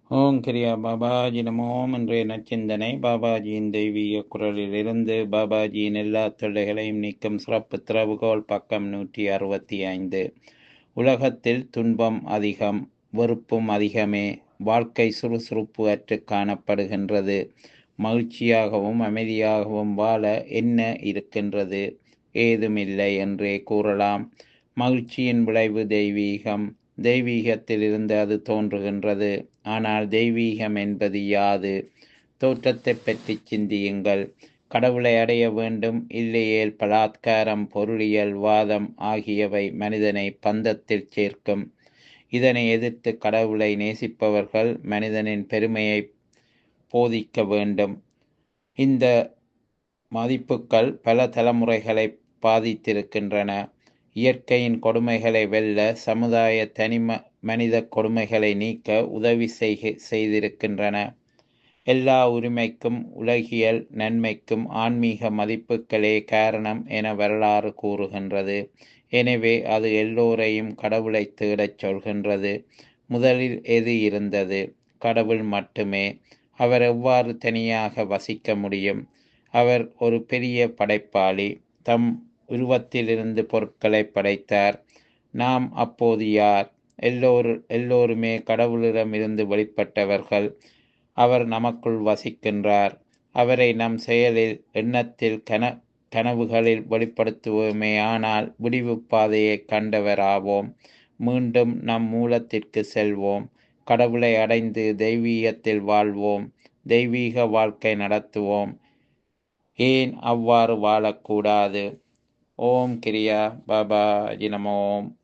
ஓம் கிரியா பாபாஜி நமோம் இன்றைய நச்சிந்தனை பாபாஜியின் தெய்வீக குரலிலிருந்து பாபாஜியின் எல்லா தொல்லைகளையும் நீக்கும் சிறப்பு திறவுகோல் பக்கம் நூற்றி அறுபத்தி ஐந்து உலகத்தில் துன்பம் அதிகம் வெறுப்பும் அதிகமே வாழ்க்கை சுறுசுறுப்பு அற்று காணப்படுகின்றது மகிழ்ச்சியாகவும் அமைதியாகவும் வாழ என்ன இருக்கின்றது ஏதுமில்லை என்றே கூறலாம் மகிழ்ச்சியின் விளைவு தெய்வீகம் தெய்வீகத்திலிருந்து அது தோன்றுகின்றது ஆனால் தெய்வீகம் என்பது யாது தோற்றத்தை பற்றி சிந்தியுங்கள் கடவுளை அடைய வேண்டும் இல்லையேல் பலாத்காரம் பொருளியல் வாதம் ஆகியவை மனிதனை பந்தத்தில் சேர்க்கும் இதனை எதிர்த்து கடவுளை நேசிப்பவர்கள் மனிதனின் பெருமையை போதிக்க வேண்டும் இந்த மதிப்புகள் பல தலைமுறைகளை பாதித்திருக்கின்றன இயற்கையின் கொடுமைகளை வெல்ல சமுதாய தனி மனித கொடுமைகளை நீக்க உதவி செய்க செய்திருக்கின்றன எல்லா உரிமைக்கும் உலகியல் நன்மைக்கும் ஆன்மீக மதிப்புகளே காரணம் என வரலாறு கூறுகின்றது எனவே அது எல்லோரையும் கடவுளை தேடச் சொல்கின்றது முதலில் எது இருந்தது கடவுள் மட்டுமே அவர் எவ்வாறு தனியாக வசிக்க முடியும் அவர் ஒரு பெரிய படைப்பாளி தம் உருவத்திலிருந்து பொருட்களை படைத்தார் நாம் அப்போது யார் எல்லோரு எல்லோருமே கடவுளிடமிருந்து வெளிப்பட்டவர்கள் அவர் நமக்குள் வசிக்கின்றார் அவரை நம் செயலில் எண்ணத்தில் கன கனவுகளில் வெளிப்படுத்துவோமே ஆனால் விடிவு பாதையை கண்டவராவோம் மீண்டும் நம் மூலத்திற்கு செல்வோம் கடவுளை அடைந்து தெய்வீகத்தில் வாழ்வோம் தெய்வீக வாழ்க்கை நடத்துவோம் ஏன் அவ்வாறு வாழக்கூடாது ஓம் கிரியா பாபா நமோம்